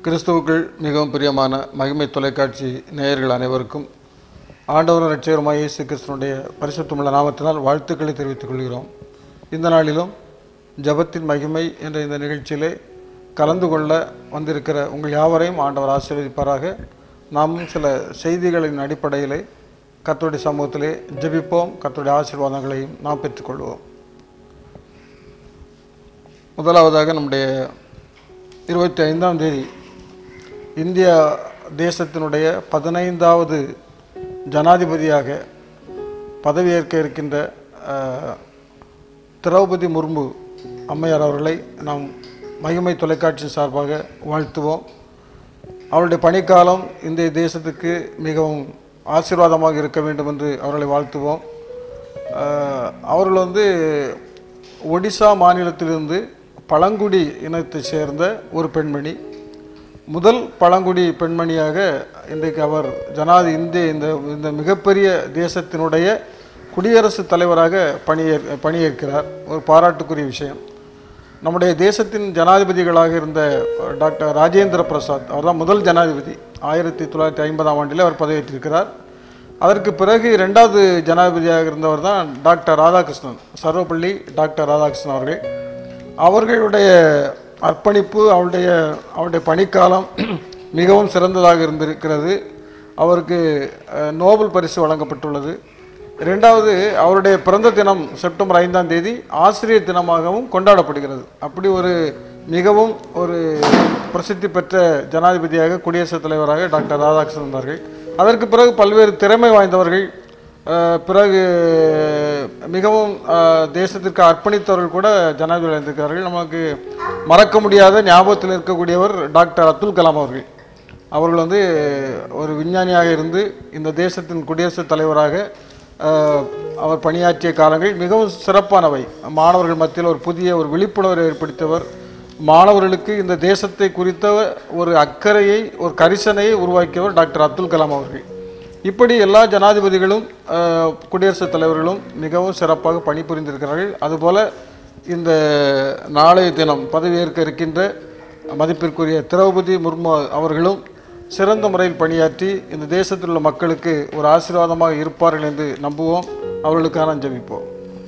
கிறிஸ்துவுக்குள் மிகவும் பிரியமான மகிமை தொலைக்காட்சி நேயர்கள் அனைவருக்கும் ஆண்டவரும் ரட்சகருமாய் இயேசு கிறிஸ்துவனுடைய பரிசுத்தமுள்ள நாமத்தினால் வாழ்த்துக்களை தெரிவித்துக் கொள்கிறோம் இந்த நாளிலும் ஜெபத்தின் மகிமை என்ற இந்த நிகழ்ச்சியிலே கலந்து கொள்ள வந்திருக்கிற உங்கள் யாவரையும் ஆண்டவர் ஆசீர்வதிப்பாராக நாமும் சில செய்திகளின் அடிப்படையிலே கர்த்தருடைய சமூகத்திலே ஜெபிப்போம் கர்த்தருடைய ஆசீர்வாதங்களையும் நாம் பெற்றுக்கொள்வோம் முதலாவதாக நம்முடைய இருபத்தி ஐந்தாம் தேதி இந்தியா தேசத்தினுடைய பதினைந்தாவது ஜனாதிபதியாக பதவியேற்க இருக்கின்ற அஹ், திரௌபதி முர்மு அம்மையார் அவர்களை நாம் மகிமை தொலைக்காட்சி சார்பாக வாழ்த்துவோம் அவருடைய பணிக்காலம் இந்திய தேசத்துக்கு மிகவும் ஆசீர்வாதமாக இருக்க வேண்டும் என்று அவர்களை வாழ்த்துவோம் அஹ், அவர்கள் வந்து ஒடிசா மாநிலத்திலிருந்து பழங்குடி இனத்தை சேர்ந்த ஒரு பெண்மணி முதல் பழங்குடி பெண்மணியாக இன்றைக்கு அவர் ஜனாதி இந்திய இந்த இந்த மிகப்பெரிய தேசத்தினுடைய குடியரசுத் தலைவராக பணியேற் பணியேற்கிறார் ஒரு பாராட்டுக்குரிய விஷயம் நம்முடைய தேசத்தின் ஜனாதிபதிகளாக இருந்த டாக்டர் ராஜேந்திர பிரசாத் அவர் தான் முதல் ஜனாதிபதி ஆயிரத்தி தொள்ளாயிரத்தி ஐம்பதாம் ஆண்டில் அவர் பதவியேற்றிருக்கிறார் அதற்கு பிறகு இரண்டாவது ஜனாதிபதியாக இருந்தவர் தான் டாக்டர் ராதாகிருஷ்ணன் சர்வப்பள்ளி டாக்டர் ராதாகிருஷ்ணன் அவர்கள் அவர்களுடைய அர்ப்பணிப்பு அவருடைய அவருடைய பணிக்காலம் மிகவும் சிறந்ததாக இருந்திருக்கிறது அவருக்கு அஹ், நோபல் பரிசு வழங்கப்பட்டுள்ளது இரண்டாவது அவருடைய பிறந்த தினம் செப்டம்பர் ஐந்தாம் தேதி ஆசிரியர் தினமாகவும் கொண்டாடப்படுகிறது அப்படி ஒரு மிகவும் ஒரு பிரசித்தி பெற்ற ஜனாதிபதியாக குடியரசுத் தலைவராக டாக்டர் ராதாகிருஷ்ணன் இருந்தார்கள் அதற்கு பிறகு பல்வேறு திறமை வாய்ந்தவர்கள் அஹ், பிறகு மிகவும் அஹ், தேசத்திற்கு அர்ப்பணித்தவர்கள் கூட ஜனாதிபதி இருந்திருக்கிறார்கள் நமக்கு மறக்க முடியாத ஞாபகத்தில் இருக்கக்கூடியவர் டாக்டர் அப்துல் கலாம் அவர்கள் அவர்கள் வந்து ஒரு விஞ்ஞானியாக இருந்து இந்த தேசத்தின் குடியரசுத் தலைவராக அஹ், அவர் பணியாற்றிய காலங்கள் மிகவும் சிறப்பானவை மாணவர்கள் மத்தியில் ஒரு புதிய ஒரு விழிப்புணர்வை ஏற்படுத்தியவர் மாணவர்களுக்கு இந்த தேசத்தை குறித்த ஒரு அக்கறையை ஒரு கரிசனையை உருவாக்கியவர் டாக்டர் அப்துல் கலாம் அவர்கள் இப்படி எல்லா ஜனாதிபதிகளும் அஹ், குடியரசுத் தலைவர்களும் மிகவும் சிறப்பாக பணிபுரிந்திருக்கிறார்கள் அதுபோல இந்த நாளைய தினம் பதவியேற்க இருக்கின்ற மதிப்பிற்குரிய திரௌபதி முர்மு அவர்களும் சிறந்த முறையில் பணியாற்றி இந்த தேசத்தில் உள்ள மக்களுக்கு ஒரு ஆசீர்வாதமாக இருப்பார்கள் என்று நம்புவோம் அவர்களுக்காக நான் ஜெபிப்போம்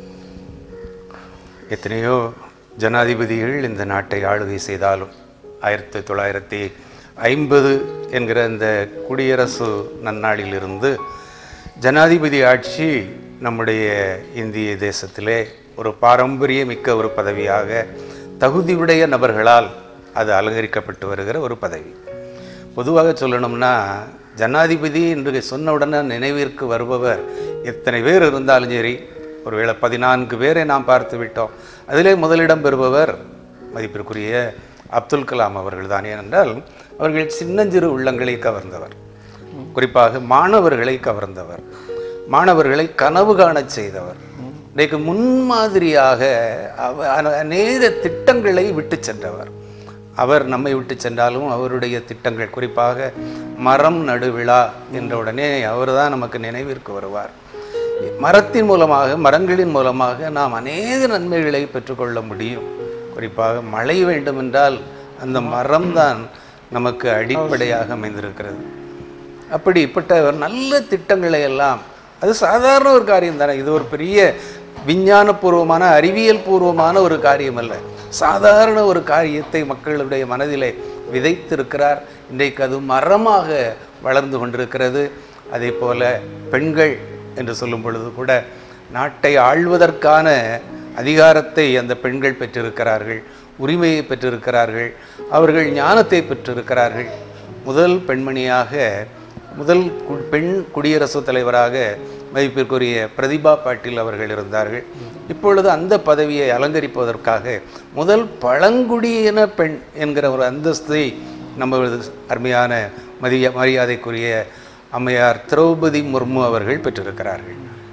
எத்தனையோ ஜனாதிபதிகள் இந்த நாட்டை ஆளுகை செய்தாலும் ஆயிரத்தி தொள்ளாயிரத்தி ஐம்பது என்கிற இந்த குடியரசு நன்னாளிலிருந்து ஜனாதிபதி ஆட்சி நம்முடைய இந்திய தேசத்திலே ஒரு பாரம்பரியமிக்க ஒரு பதவியாக தகுதியுடைய நபர்களால் அது அலங்கரிக்கப்பட்டு வருகிற ஒரு பதவி பொதுவாக சொல்லணும்னா ஜனாதிபதி என்று சொன்ன உடனே நினைவிற்கு வருபவர் எத்தனை பேர் இருந்தாலும் சரி ஒருவேளை பதினான்கு பேரை நாம் பார்த்து விட்டோம் அதிலே முதலிடம் பெறுபவர் மதிப்பிற்குரிய அப்துல் கலாம் அவர்கள் தான் ஏனென்றால் அவர்கள் சின்னஞ்சிறு உள்ளங்களை கவர்ந்தவர் குறிப்பாக மாணவர்களை கவர்ந்தவர் மாணவர்களை கனவு காணச் செய்தவர் இன்றைக்கு முன்மாதிரியாக அவ- அன- அநேக திட்டங்களை விட்டு சென்றவர் அவர் நம்மை விட்டு சென்றாலும் அவருடைய திட்டங்கள் குறிப்பாக மரம் நடுவிழா என்ற உடனே அவர் தான் நமக்கு நினைவிற்கு வருவார் மரத்தின் மூலமாக மரங்களின் மூலமாக நாம் அநேக நன்மைகளை பெற்றுக்கொள்ள முடியும் குறிப்பாக மழை வேண்டுமென்றால் அந்த மரம்தான் நமக்கு அடிப்படையாக அமைந்திருக்கிறது அப்படிப்பட்ட ஒரு நல்ல திட்டங்களை எல்லாம் அது சாதாரண ஒரு காரியம் தானே இது ஒரு பெரிய விஞ்ஞானபூர்வமான அறிவியல் பூர்வமான ஒரு காரியம் அல்ல சாதாரண ஒரு காரியத்தை மக்களுடைய மனதிலே விதைத்திருக்கிறார் இன்றைக்கு அது மரமாக வளர்ந்து கொண்டிருக்கிறது அதே போல பெண்கள் என்று சொல்லும் பொழுது கூட நாட்டை ஆள்வதற்கான அதிகாரத்தை அந்த பெண்கள் பெற்றிருக்கிறார்கள் உரிமையை பெற்றிருக்கிறார்கள் அவர்கள் ஞானத்தை பெற்றிருக்கிறார்கள் முதல் பெண்மணியாக முதல் கு- பெண் குடியரசுத் தலைவராக மதிப்பிற்குரிய பிரதிபா பாட்டீல் அவர்கள் இருந்தார்கள் இப்பொழுது அந்த பதவியை அலங்கரிப்பதற்காக முதல் பழங்குடியின பெண் என்கிற ஒரு அந்தஸ்தை நமது அருமையான மதிய மரியாதைக்குரிய அம்மையார் திரௌபதி முர்மு அவர்கள் பெற்றிருக்கிறார்கள்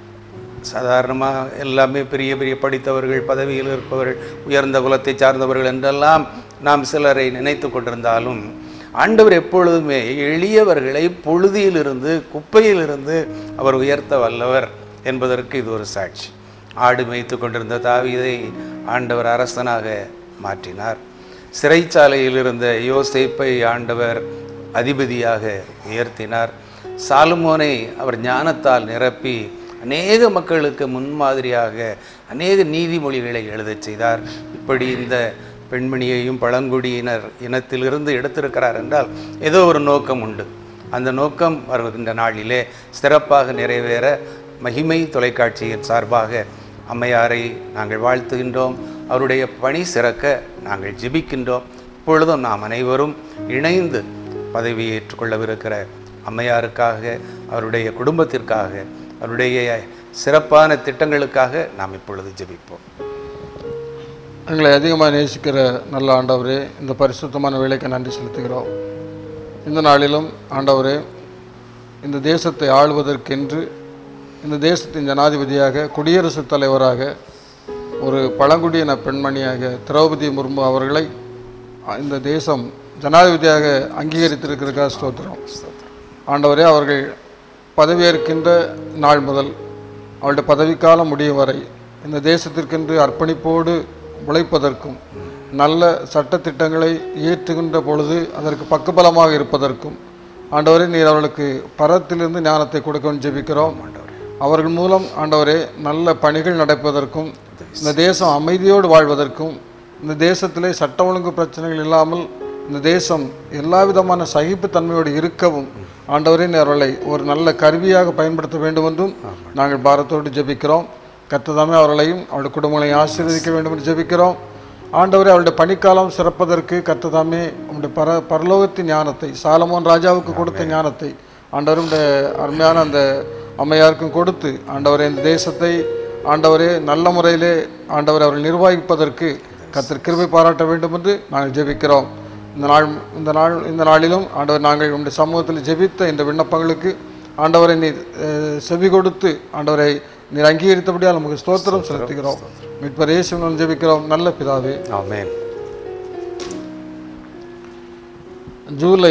சாதாரணமாக எல்லாமே பெரிய பெரிய படித்தவர்கள் பதவியில் இருப்பவர்கள் உயர்ந்த குலத்தை சார்ந்தவர்கள் என்றெல்லாம் நாம் சிலரை நினைத்து கொண்டிருந்தாலும் ஆண்டவர் எப்பொழுதுமே எளியவர்களை பொழுதியிலிருந்து குப்பையிலிருந்து அவர் உயர்த்த வல்லவர் என்பதற்கு இது ஒரு சாட்சி ஆடு மேய்த்து கொண்டிருந்த தாவீதை ஆண்டவர் அரசனாக மாற்றினார் சிறைச்சாலையில் இருந்த யோசேப்பை ஆண்டவர் அதிபதியாக உயர்த்தினார் சாலுமோனை அவர் ஞானத்தால் நிரப்பி அநேக மக்களுக்கு முன்மாதிரியாக அநேக நீதிமொழிகளை எழுதச் செய்தார் இப்படி இந்த பெண்மணியையும் பழங்குடியினர் இனத்திலிருந்து எடுத்திருக்கிறார் என்றால் ஏதோ ஒரு நோக்கம் உண்டு அந்த நோக்கம் வருகின்ற நாளிலே சிறப்பாக நிறைவேற மகிமை தொலைக்காட்சியின் சார்பாக அம்மையாரை நாங்கள் வாழ்த்துகின்றோம் அவருடைய பணி சிறக்க நாங்கள் ஜெபிக்கின்றோம் இப்பொழுதும் நாம் அனைவரும் இணைந்து பதவியேற்றுக்கொள்ளவிருக்கிற அம்மையாருக்காக அவருடைய குடும்பத்திற்காக அவருடைய சிறப்பான திட்டங்களுக்காக நாம் இப்பொழுது ஜெபிப்போம் எங்களை அதிகமாக நேசிக்கிற நல்ல ஆண்டவரே இந்த பரிசுத்தமான வேலைக்கு நன்றி செலுத்துகிறோம் இந்த நாளிலும் ஆண்டவரே இந்த தேசத்தை ஆளுவதற்கென்று இந்த தேசத்தின் ஜனாதிபதியாக குடியரசுத் தலைவராக ஒரு பழங்குடியின பெண்மணியாக திரௌபதி முர்மு அவர்களை இந்த தேசம் ஜனாதிபதியாக அங்கீகரித்திருக்கிறதுக்காக ஸ்தோத்திரம் ஆண்டவரே அவர்கள் பதவியேற்கின்ற நாள் முதல் அவருடைய பதவிக்காலம் முடியும் வரை இந்த தேசத்திற்கென்று அர்ப்பணிப்போடு உழைப்பதற்கும் நல்ல சட்டத்திட்டங்களை இயற்றுகின்ற பொழுது அதற்கு பக்கபலமாக இருப்பதற்கும் ஆண்டவரே நீர் அவர்களுக்கு பரத்திலிருந்து ஞானத்தை கொடுக்கவும் ஜெபிக்கிறோம் அவர்கள் மூலம் ஆண்டவரே நல்ல பணிகள் நடப்பதற்கும் இந்த தேசம் அமைதியோடு வாழ்வதற்கும் இந்த தேசத்திலே சட்ட ஒழுங்கு பிரச்சனைகள் இல்லாமல் இந்த தேசம் எல்லா விதமான சகிப்புத்தன்மையோடு இருக்கவும் ஆண்டவரே நீர் அவர்களை ஒரு நல்ல கருவியாக பயன்படுத்த வேண்டும் என்றும் நாங்கள் பாரத்தோடு ஜெபிக்கிறோம் கத்ததாமே அவர்களையும் அவருடைய குடும்பங்களையும் ஆசீர்வதிக்க வேண்டும் என்று ஜெபிக்கிறோம் ஆண்டவரே அவருடைய பணிக்காலம் சிறப்பதற்கு கத்ததாமே உங்களுடைய பர பரலோகத்தின் ஞானத்தை சாலமோன் ராஜாவுக்கு கொடுத்த ஞானத்தை ஆண்டவருடைய அருமையான அந்த அம்மையாருக்கும் கொடுத்து ஆண்டவரே இந்த தேசத்தை ஆண்டவரே நல்ல முறையிலே ஆண்டவரை அவர்கள் நிர்வகிப்பதற்கு கத்தர் கிருபை பாராட்ட வேண்டும் என்று நாங்கள் ஜெபிக்கிறோம் இந்த நாள் இந்த நாள் இந்த நாளிலும் ஆண்டவர் நாங்கள் உங்களுடைய சமூகத்தில் ஜெபித்த இந்த விண்ணப்பங்களுக்கு ஆண்டவரை நீர் அஹ், செவி கொடுத்து ஆண்டவரை நீர் அங்கீகரித்தபடியால் நமக்கு ஸ்தோத்திரம் செலுத்துகிறோம் மீட்பர் இயேசுவினால் ஜெபிக்கிறோம் நல்ல பிதாவே ஆமென் ஜூலை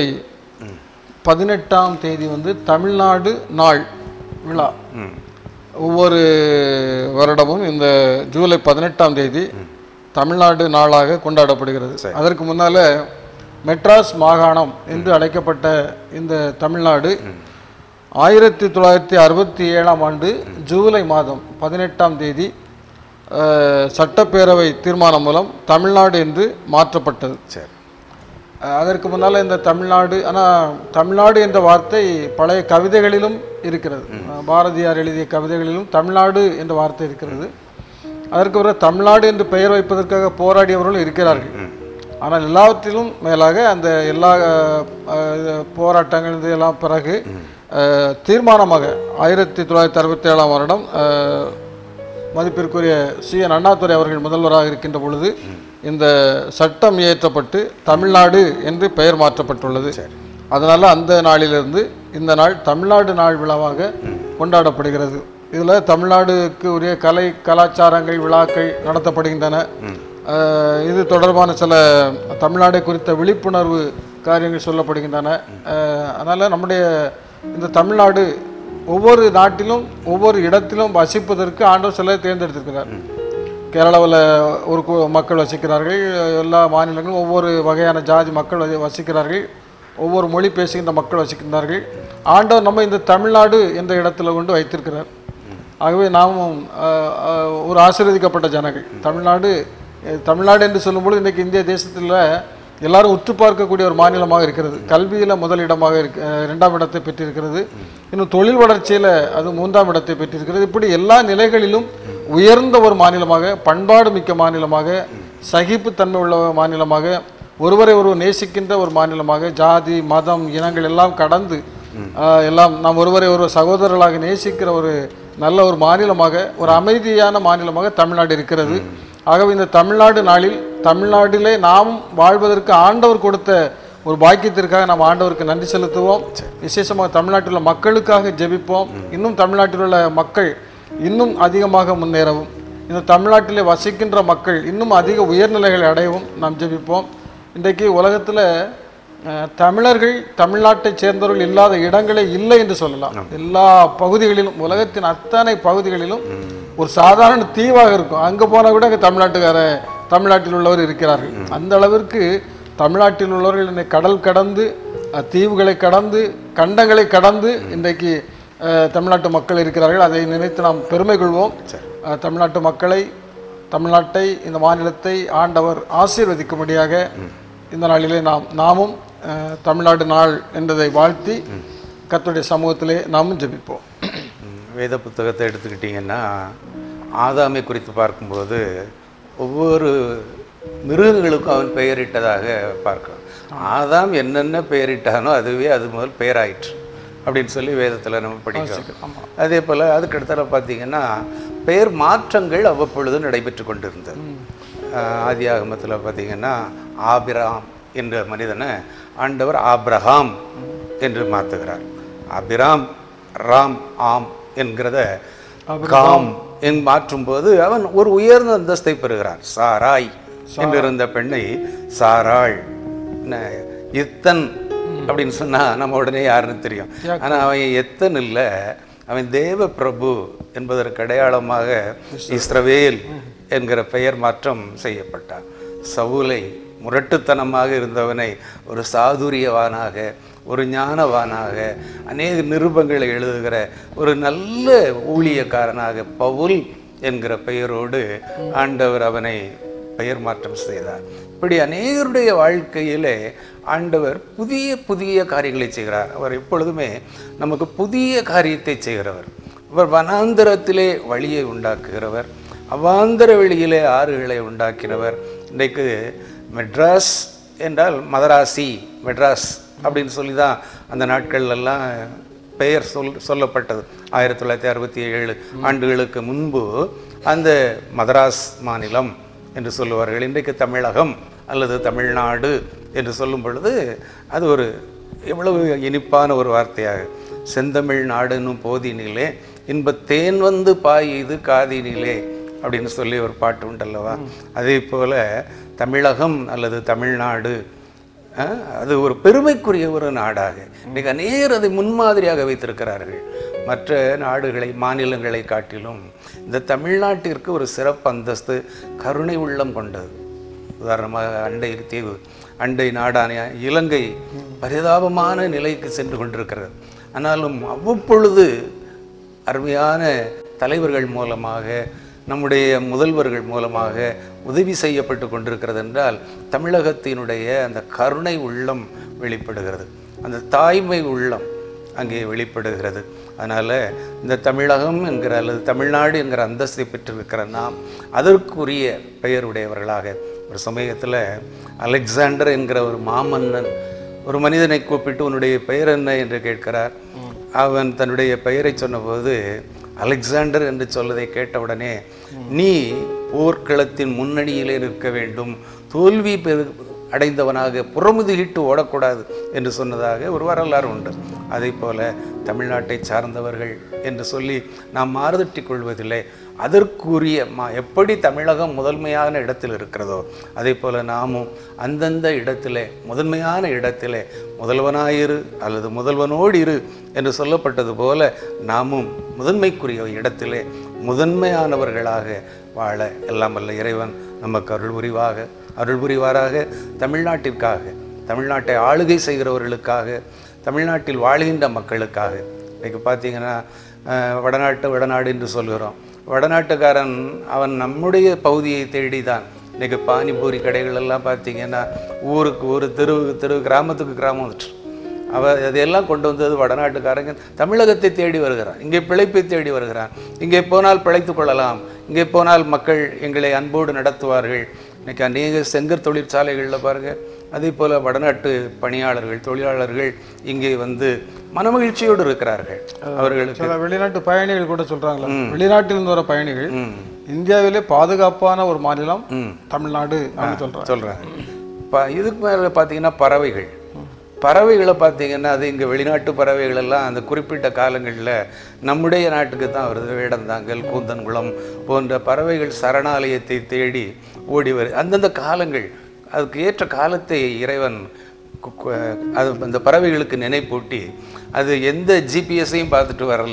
பதினெட்டாம் தேதி வந்து தமிழ்நாடு நாள் விழா ம் ஒவ்வொரு வருடமும் இந்த ஜூலை பதினெட்டாம் தேதி தமிழ்நாடு நாளாக கொண்டாடப்படுகிறது அதற்கு முன்னால மெட்ராஸ் மாகாணம் என்று அழைக்கப்பட்ட இந்த தமிழ்நாடு ஆயிரத்தி தொள்ளாயிரத்தி அறுபத்தி ஏழாம் ஆண்டு ஜூலை மாதம் பதினெட்டாம் தேதி அஹ், சட்டப்பேரவை தீர்மானம் மூலம் தமிழ்நாடு என்று மாற்றப்பட்டது சரி அஹ் அதற்கு முன்னால் இந்த தமிழ்நாடு ஆனால் தமிழ்நாடு என்ற வார்த்தை பழைய கவிதைகளிலும் இருக்கிறது அஹ் பாரதியார் எழுதிய கவிதைகளிலும் தமிழ்நாடு என்ற வார்த்தை இருக்கிறது அதற்கு பிறகு தமிழ்நாடு என்று பெயர் வைப்பதற்காக போராடியவர்களும் இருக்கிறார்கள் ஆனால் எல்லாவற்றிலும் மேலாக அந்த எல்லா அஹ், அஹ், போராட்டங்கள் இது எல்லாம் பிறகு அஹ், தீர்மானமாக ஆயிரத்தி தொள்ளாயிரத்தி அறுபத்தி ஏழாம் வருடம் அஹ், மதிப்பிற்குரிய சி என் அண்ணாதுரை அவர்கள் முதல்வராக இருக்கின்ற பொழுது இந்த சட்டம் இயற்றப்பட்டு தமிழ்நாடு என்று பெயர் மாற்றப்பட்டுள்ளது அதனால் அந்த நாளிலிருந்து இந்த நாள் தமிழ்நாடு நாள் விழாவாக கொண்டாடப்படுகிறது இதில் தமிழ்நாடுக்கு உரிய கலை கலாச்சாரங்கள் விழாக்கள் நடத்தப்படுகின்றன அஹ், இது தொடர்பான சில தமிழ்நாடு குறித்த விழிப்புணர்வு காரியங்கள் சொல்லப்படுகின்றன அதனால் நம்முடைய இந்த தமிழ்நாடு ஒவ்வொரு நாட்டிலும் ஒவ்வொரு இடத்திலும் வசிப்பதற்கு ஆண்டவர் சிலரை தேர்ந்தெடுத்திருக்கிறார் கேரளாவில் ஒரு கு- மக்கள் வசிக்கிறார்கள் எல்லா மாநிலங்களும் ஒவ்வொரு வகையான ஜாதி மக்கள் வசி- வசிக்கிறார்கள் ஒவ்வொரு மொழி பேசுகின்ற மக்கள் வசிக்கின்றார்கள் ஆண்டவர் நம்ம இந்த தமிழ்நாடு என்ற இடத்துல கொண்டு வைத்திருக்கிறார் ஆகவே நாமும் அஹ், அஹ், ஒரு ஆசீர்வதிக்கப்பட்ட ஜனங்கள் தமிழ்நாடு அஹ், தமிழ்நாடு என்று சொல்லும்போது இன்றைக்கு இந்திய தேசத்தில் எல்லாரும் உற்று பார்க்கக்கூடிய ஒரு மாநிலமாக இருக்கிறது கல்வியில் முதலிடமாக இருக்கு அஹ், இரண்டாம் இடத்தை பெற்றிருக்கிறது இன்னும் தொழில் வளர்ச்சியில் அது மூன்றாம் இடத்தை பெற்றிருக்கிறது இப்படி எல்லா நிலைகளிலும் உயர்ந்த ஒரு மாநிலமாக பண்பாடு மிக்க மாநிலமாக சகிப்புத்தன்மை உள்ள மாநிலமாக ஒருவரை ஒருவர் நேசிக்கின்ற ஒரு மாநிலமாக ஜாதி மதம் இனங்கள் எல்லாம் கடந்து ஆஹ், எல்லாம் நாம் ஒருவரை ஒருவர் சகோதரர்களாக நேசிக்கிற ஒரு நல்ல ஒரு மாநிலமாக ஒரு அமைதியான மாநிலமாக தமிழ்நாடு இருக்கிறது ஆகவே இந்த தமிழ்நாடு நாளில் தமிழ்நாட்டிலே நாம் வாழ்வதற்கு ஆண்டவர் கொடுத்த ஒரு பாக்கியத்திற்காக நாம் ஆண்டவருக்கு நன்றி செலுத்துவோம் விசேஷமாக தமிழ்நாட்டில் உள்ள மக்களுக்காக ஜெபிப்போம் இன்னும் தமிழ்நாட்டில் உள்ள மக்கள் இன்னும் அதிகமாக முன்னேறவும் இந்த தமிழ்நாட்டிலே வசிக்கின்ற மக்கள் இன்னும் அதிக உயர்நிலைகளை அடையவும் நாம் ஜெபிப்போம் இன்றைக்கு உலகத்தில் அஹ், தமிழர்கள் தமிழ்நாட்டைச் சேர்ந்தவர்கள் இல்லாத இடங்களே இல்லை என்று சொல்லலாம் எல்லா பகுதிகளிலும் உலகத்தின் அத்தனை பகுதிகளிலும் ஒரு சாதாரண தீவாக இருக்கும் அங்கே போனால் கூட அங்கே தமிழ்நாட்டுக்கார தமிழ்நாட்டில் உள்ளவர் இருக்கிறார்கள் அந்த அளவிற்கு தமிழ்நாட்டில் உள்ளவர்கள் இன்னைக்கு கடல் கடந்து அஹ், தீவுகளை கடந்து கண்டங்களை கடந்து இன்றைக்கு அஹ், தமிழ்நாட்டு மக்கள் இருக்கிறார்கள் அதை நினைத்து நாம் பெருமை கொள்வோம் அஹ், தமிழ்நாட்டு மக்களை தமிழ்நாட்டை இந்த மாநிலத்தை ஆண்டவர் ஆசீர்வதிக்கும்படியாக இந்த நாளிலே நாம் நாமும் அஹ், தமிழ்நாடு நாள் என்பதை வாழ்த்தி கர்த்தருடைய சமூகத்திலே நாமும் ஜெபிப்போம் ம், வேத புத்தகத்தை எடுத்துக்கிட்டிங்கன்னா ஆதாமை குறித்து பார்க்கும்போது ஒவ்வொரு மிருகங்களுக்கும் அவன் பெயரிட்டதாக பார்க்கலாம் ஆதாம் என்னென்ன பெயரிட்டானோ அதுவே அது முதல் பெயராயிற்று அப்படின்னு சொல்லி வேதத்தில் நம்ம படிக்கிறோம் அதே போல் அதுக்கடுத்தால பார்த்தீங்கன்னா பெயர் மாற்றங்கள் அவ்வப்பொழுது நடைபெற்று கொண்டிருந்தது ஆஹ் ஆதி ஆகமத்தில் பார்த்தீங்கன்னா ஆபிராம் என்ற மனிதனை ஆண்டவர் ஆப்ரஹாம் என்று மாற்றுகிறார் ஆபிராம் ராம் ஆம் என்கிறத காம் என்று மாற்றும்போது அவன் ஒரு உயர்ந்த அந்தஸ்தை பெறுகிறான் சாராய் என்று இருந்த பெண்ணை சாராள் என்ன, இத்தன் அப்படின்னு சொன்னா நம்ம உடனே யாருன்னு தெரியும் ஆனா அவன் எத்தன் இல்ல அவன் தேவ பிரபு என்பதற்கு அடையாளமாக இஸ்ரவேல் என்கிற பெயர் மாற்றம் செய்யப்பட்டான் சவுலை முரட்டுத்தனமாக இருந்தவனை ஒரு சாதுரியவானாக ஒரு ஞானவானாக அநேக நிருபங்களை எழுதுகிற ஒரு நல்ல ஊழியக்காரனாக பவுல் என்கிற பெயரோடு ஆண்டவர் அவனை பெயர் மாற்றம் செய்தார் இப்படி அநேகருடைய வாழ்க்கையிலே ஆண்டவர் புதிய புதிய காரியங்களை செய்கிறார் அவர் எப்பொழுதுமே நமக்கு புதிய காரியத்தை செய்கிறவர் அவர் வனாந்தரத்திலே வழியை உண்டாக்குகிறவர் அவாந்தர வெளியிலே ஆறுகளை உண்டாக்கினவர் இன்றைக்கு மெட்ராஸ் என்றால் மதராசி மெட்ராஸ் அப்படின்னு சொல்லி தான் அந்த நாட்கள்லாம் பெயர் சொல் சொல்லப்பட்டது ஆயிரத்தி தொள்ளாயிரத்தி அறுபத்தி ஏழு ஆண்டுகளுக்கு முன்பு அந்த மதராஸ் மாநிலம் என்று சொல்லுவார்கள் இன்றைக்கு தமிழகம் அல்லது தமிழ்நாடு என்று சொல்லும் பொழுது அது ஒரு எவ்வளவு இனிப்பான ஒரு வார்த்தையாக செந்தமிழ் நாடுன்னும் போதினிலே இன்ப தேன் வந்து பாயுது காதினிலே அப்படின்னு சொல்லி ஒரு பாட்டு உண்டல்லவா அதே போல தமிழகம் அல்லது தமிழ்நாடு அஹ், அது ஒரு பெருமைக்குரிய ஒரு நாடாக இன்னைக்கு அநேகர் அதை முன்மாதிரியாக வைத்திருக்கிறார்கள் மற்ற நாடுகளை மாநிலங்களை காட்டிலும் இந்த தமிழ்நாட்டிற்கு ஒரு சிறப்பு அந்தஸ்து கருணை உள்ளம் கொண்டது உதாரணமாக அண்டை தீவு அண்டை நாடான இலங்கை பரிதாபமான நிலைக்கு சென்று கொண்டிருக்கிறது ஆனாலும் அவ்வப்பொழுது அருமையான தலைவர்கள் மூலமாக நம்முடைய முதல்வர்கள் மூலமாக உதவி செய்யப்பட்டு கொண்டிருக்கிறது என்றால் தமிழகத்தினுடைய அந்த கருணை உள்ளம் வெளிப்படுகிறது அந்த தாய்மை உள்ளம் அங்கே வெளிப்படுகிறது அதனால் இந்த தமிழகம் என்கிற அல்லது தமிழ்நாடு என்கிற அந்தஸ்தை பெற்றிருக்கிற நாம் அதற்குரிய பெயருடையவர்களாக ஒரு சமயத்தில் அலெக்சாண்டர் என்கிற ஒரு மாமன்னன் ஒரு மனிதனை கூப்பிட்டு உன்னுடைய பெயர் என்ன என்று கேட்கிறார் அவன் தன்னுடைய பெயரை சொன்னபோது அலெக்சாண்டர் என்று சொல்லதை கேட்டவுடனே நீ போர்க்களத்தின் முன்னணியிலே நிற்க வேண்டும் தோல்வி பெரு அடைந்தவனாக புறமுதுகிட்டு ஓடக்கூடாது என்று சொன்னதாக ஒரு வரலாறு உண்டு அதே போல தமிழ்நாட்டை சார்ந்தவர்கள் என்று சொல்லி நாம் மாறுதட்டிக் கொள்வதில்லை அதற்குரிய மா எப்படி தமிழகம் முதன்மையான இடத்தில் இருக்கிறதோ அதே போல நாமும் அந்தந்த இடத்திலே முதன்மையான இடத்திலே முதல்வனாயிரு அல்லது முதல்வனோடு இரு என்று சொல்லப்பட்டது போல நாமும் முதன்மைக்குரிய இடத்திலே முதன்மையானவர்களாக வாழ எல்லாம் வல்ல இறைவன் நமக்கு அருள் புரிவாக அருள் புரிவாராக தமிழ்நாட்டிற்காக தமிழ்நாட்டை ஆளுகை செய்கிறவர்களுக்காக தமிழ்நாட்டில் வாழ்கின்ற மக்களுக்காக இன்னைக்கு பார்த்தீங்கன்னா அஹ், வடநாட்டு வடநாடு என்று சொல்கிறோம் வடநாட்டுக்காரன் அவன் நம்முடைய பகுதியை தேடி தான் இன்றைக்கி பானிபூரி கடைகள் எல்லாம் பார்த்தீங்கன்னா ஊருக்கு ஊர் தெரு தெரு கிராமத்துக்கு கிராமம் வந்துட்டு அவ அதையெல்லாம் கொண்டு வந்தது வடநாட்டுக்காரங்க தமிழகத்தை தேடி வருகிறான் இங்கே பிழைப்பை தேடி வருகிறான் இங்கே போனால் பிழைத்துக் கொள்ளலாம் இங்கே போனால் மக்கள் எங்களை அன்போடு நடத்துவார்கள் இன்னைக்கு அநேக செங்கற் தொழிற்சாலைகளில் பாருங்க அதே போல் வடநாட்டு பணியாளர்கள் தொழிலாளர்கள் இங்கே வந்து மனமகிழ்ச்சியோடு இருக்கிறார்கள் அவர்களுக்கு சில வெளிநாட்டு பயணிகள் கூட சொல்றாங்களா வெளிநாட்டிலிருந்து வர பயணிகள் ம் இந்தியாவிலே பாதுகாப்பான ஒரு மாநிலம் ம் தமிழ்நாடு அப்படின்னு சொல்றாங்க சொல்கிறாங்க இப்போ இதுக்கு மேலே பார்த்தீங்கன்னா பறவைகள் பறவைகளை பார்த்தீங்கன்னா அது இங்கே வெளிநாட்டு பறவைகள் எல்லாம் அந்த குறிப்பிட்ட காலங்களில் நம்முடைய நாட்டுக்கு தான் வருது வேடந்தாங்கல் கூந்தன்குளம் போன்ற பறவைகள் சரணாலயத்தை தேடி ஓடி வரு அந்தந்த காலங்கள் அதுக்கு ஏற்ற காலத்தை இறைவன் கு- கு- அது அந்த பறவைகளுக்கு நினைப்பூட்டி அது எந்த ஜிபிஎஸ்ஸையும் பார்த்துட்டு வரல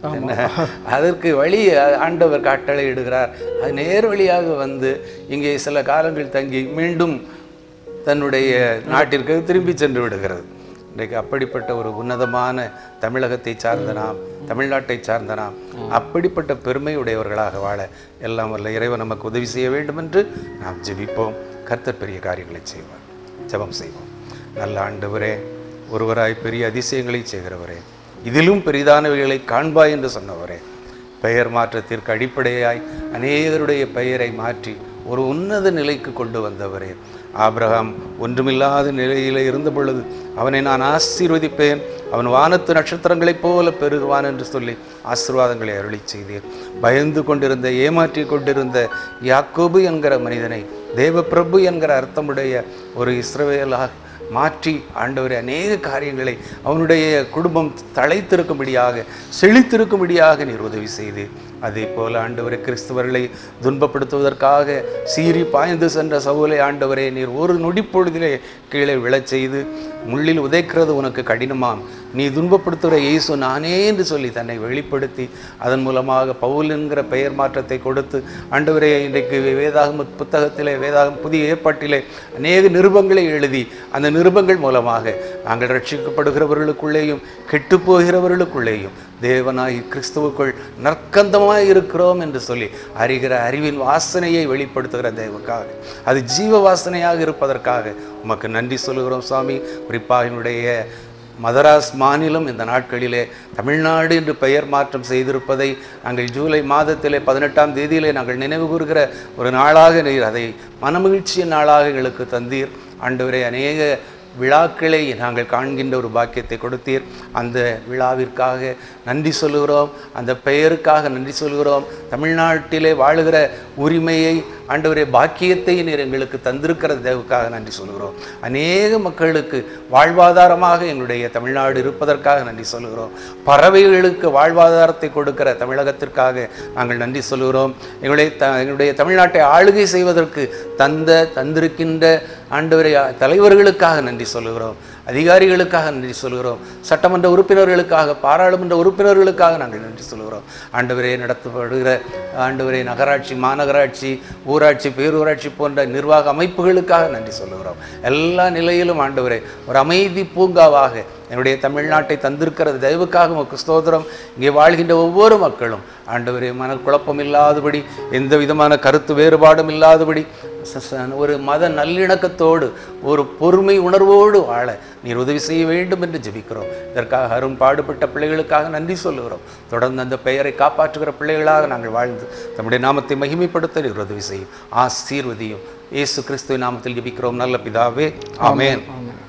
என்ன அதற்கு வழி ஆண்டவர் கட்டளை இடுகிறார் அது நேர் வழியாக வந்து இங்கே சில காலங்கள் தங்கி மீண்டும் தன்னுடைய நாட்டிற்கு திரும்பி சென்று விடுகிறது இன்றைக்கு அப்படிப்பட்ட ஒரு உன்னதமான தமிழகத்தை சார்ந்த நாம் தமிழ்நாட்டை சார்ந்த நாம் அப்படிப்பட்ட பெருமையுடையவர்களாக வாழ எல்லாம் வல்ல இறைவன் நமக்கு உதவி செய்ய வேண்டும் என்று நாம் ஜெபிப்போம் கர்த்தர் பெரிய காரியங்களை செய்வார் ஜெபம் செய்வோம் நல்ல ஆண்டவரே ஒருவராய் பெரிய அதிசயங்களை செய்கிறவரே இதிலும் பெரிதானவைகளை காண்பாய் என்று சொன்னவரே பெயர் மாற்றத்திற்கு அடிப்படையாய் அநேகருடைய பெயரை மாற்றி ஒரு உன்னத நிலைக்கு கொண்டு வந்தவரே ஆபிரகாம் ஒன்றுமில்லாத நிலையில் இருந்த பொழுது அவனை நான் ஆசீர்வதிப்பேன் அவன் வானத்து நட்சத்திரங்களைப் போல பெருகுவான் என்று சொல்லி ஆசீர்வாதங்களை அருளி செய்தீர் பயந்து கொண்டிருந்த ஏமாற்றி கொண்டிருந்த யாக்கோபு என்கிற மனிதனை தேவப்பிரபு என்கிற அர்த்தமுடைய ஒரு இஸ்ரவேலாக மாற்றி ஆண்டவரே அநேக காரியங்களை அவனுடைய குடும்பம் தழைத்திருக்கும்படியாக செழித்திருக்கும்படியாக நீர் உதவி செய்து அதே போல ஆண்டவரே கிறிஸ்தவர்களை துன்பப்படுத்துவதற்காக சீறி பாய்ந்து சென்ற சவுலை ஆண்டவரே நீர் ஒரு நொடிப்பொழுதிலே கீழே விழச் செய்து முள்ளில் உதைக்கிறது உனக்கு கடினமாம் நீ துன்பப்படுத்துகிற இயேசு நானே என்று சொல்லி தன்னை வெளிப்படுத்தி அதன் மூலமாக பவுல் என்கிற பெயர் மாற்றத்தை கொடுத்து ஆண்டவரே இன்றைக்கு வேதாகம புத்தகத்திலே வேதாகம் புதிய ஏற்பாட்டிலே அநேக நிருபங்களை எழுதி அந்த நிருபங்கள் மூலமாக நாங்கள் ரட்சிக்கப்படுகிறவர்களுக்குள்ளேயும் கெட்டு போகிறவர்களுக்குள்ளேயும் தேவனாய் கிறிஸ்துவுக்குள் நற்கந்தமாய் இருக்கிறோம் என்று சொல்லி அறிகிற அறிவின் வாசனையை வெளிப்படுத்துகிற தேவக்காக அது ஜீவ வாசனையாக இருப்பதற்காக உமக்கு நன்றி சொல்லுகிறோம் சுவாமி குறிப்பாக என்னுடைய மதராஸ் மாநிலம் இந்த நாட்களிலே தமிழ்நாடு என்று பெயர் மாற்றம் செய்திருப்பதை நாங்கள் ஜூலை மாதத்திலே பதினெட்டாம் தேதியிலே நாங்கள் நினைவு கூறுகிற ஒரு நாளாக நீர் அதை மனமகிழ்ச்சியின் நாளாக எங்களுக்கு தந்தீர் ஆண்டவரே அநேக விழாக்களை நாங்கள் காண்கின்ற ஒரு பாக்கியத்தை கொடுத்தீர் அந்த விழாவிற்காக நன்றி சொல்லுகிறோம் அந்த பெயருக்காக நன்றி சொல்கிறோம் தமிழ்நாட்டிலே வாழுகிற உரிமையை ஆண்டவரே பாக்கியத்தை நீர் எங்களுக்கு தந்திருக்கிற தேவுக்காக நன்றி சொல்கிறோம் அநேக மக்களுக்கு வாழ்வாதாரமாக எங்களுடைய தமிழ்நாடு இருப்பதற்காக நன்றி சொல்கிறோம் பறவைகளுக்கு வாழ்வாதாரத்தை கொடுக்கிற தமிழகத்திற்காக நாங்கள் நன்றி சொல்கிறோம் எங்களுடைய த எங்களுடைய தமிழ்நாட்டை ஆளுகை செய்வதற்கு தந்த தந்திருக்கின்ற ஆண்டவரை தலைவர்களுக்காக நன்றி சொல்லுகிறோம் அதிகாரிகளுக்காக நன்றி சொல்கிறோம் சட்டமன்ற உறுப்பினர்களுக்காக பாராளுமன்ற உறுப்பினர்களுக்காக நாங்கள் நன்றி சொல்கிறோம் ஆண்டவரே நடத்தப்படுகிற ஆண்டவரே நகராட்சி மாநகராட்சி ஊராட்சி பேரூராட்சி போன்ற நிர்வாக அமைப்புகளுக்காக நன்றி சொல்லுகிறோம் எல்லா நிலையிலும் ஆண்டவரே ஒரு அமைதி பூங்காவாக என்னுடைய தமிழ்நாட்டை தந்திருக்கிறது தயவுக்காக உமக்கு ஸ்தோத்திரம் இங்கே வாழ்கின்ற ஒவ்வொரு மக்களும் ஆண்டவரே மனக்குழப்பம் இல்லாதபடி எந்த விதமான கருத்து வேறுபாடும் இல்லாதபடி ச- ச- ஒரு மத நல்லிணக்கத்தோடு ஒரு பொறுமை உணர்வோடு வாழ நீர் உதவி செய்ய வேண்டும் என்று ஜெபிக்கிறோம் இதற்காக அரும் பாடுபட்ட பிள்ளைகளுக்காக நன்றி சொல்லுகிறோம் தொடர்ந்து அந்த பெயரை காப்பாற்றுகிற பிள்ளைகளாக நாங்கள் வாழ்ந்து தம்முடைய நாமத்தை மகிமைப்படுத்த நீர் உதவி செய்யும் ஆசீர்வதியும் இயேசு கிறிஸ்துவின் நாமத்தில் ஜெபிக்கிறோம் நல்ல பிதாவே ஆமென்